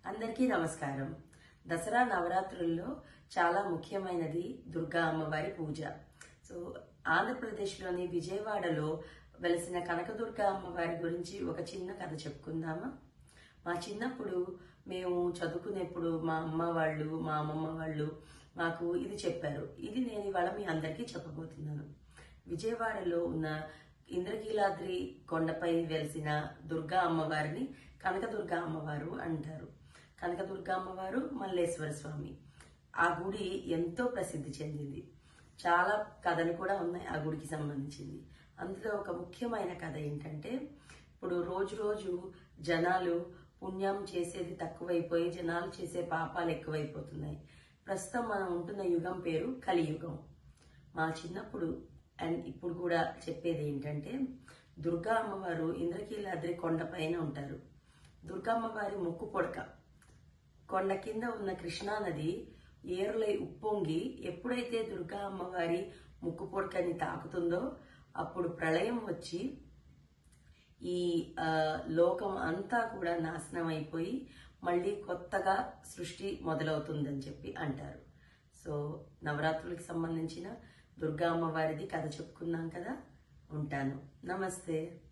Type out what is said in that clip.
అందరికీ నమస్కారం దసరా నవరాత్రుల్లో చాలా ముఖ్యమైనది దుర్గా అమ్మవారి పూజ సో ఆంధ్రప్రదేశ్లోని విజయవాడలో వెలసిన కనకదుర్గ అమ్మవారి గురించి ఒక చిన్న కథ చెప్పుకుందామా మా చిన్నప్పుడు మేము చదువుకునేప్పుడు మా అమ్మ వాళ్ళు మా అమ్మమ్మ వాళ్ళు మాకు ఇది చెప్పారు ఇది నేను ఇవాళ మీ అందరికీ చెప్పబోతున్నాను విజయవాడలో ఉన్న ఇంద్రకీలాద్రి కొండపై వెలిసిన దుర్గా అమ్మవారిని కనకదుర్గ అమ్మవారు అంటారు కనకదుర్గ అమ్మవారు మల్లేశ్వర స్వామి ఆ గుడి ఎంతో ప్రసిద్ధి చెందింది చాలా కథలు కూడా ఉన్నాయి ఆ గుడికి సంబంధించింది అందులో ఒక ముఖ్యమైన కథ ఏంటంటే ఇప్పుడు రోజు రోజు జనాలు పుణ్యం చేసేది తక్కువైపోయి జనాలు చేసే పాపాలు ఎక్కువైపోతున్నాయి ప్రస్తుతం మనం ఉంటున్న యుగం పేరు కలియుగం మా చిన్నప్పుడు అండ్ ఇప్పుడు కూడా చెప్పేది ఏంటంటే దుర్గా అమ్మవారు ఇంద్రకీలాద్రి కొండ పైన ఉంటారు దుర్గా అమ్మవారి ముక్కు పొడక కొండ కింద ఉన్న కృష్ణా నది ఏరులై ఉప్పొంగి ఎప్పుడైతే దుర్గా అమ్మవారి ముక్కు పొడకని తాకుతుందో అప్పుడు ప్రళయం వచ్చి ఈ ఆ, లోకం అంతా కూడా నాశనం అయిపోయి మళ్ళీ కొత్తగా సృష్టి మొదలవుతుందని చెప్పి అంటారు సో నవరాత్రులకు సంబంధించిన దుర్గా అమ్మవారిది కథ చెప్పుకున్నాం కదా ఉంటాను నమస్తే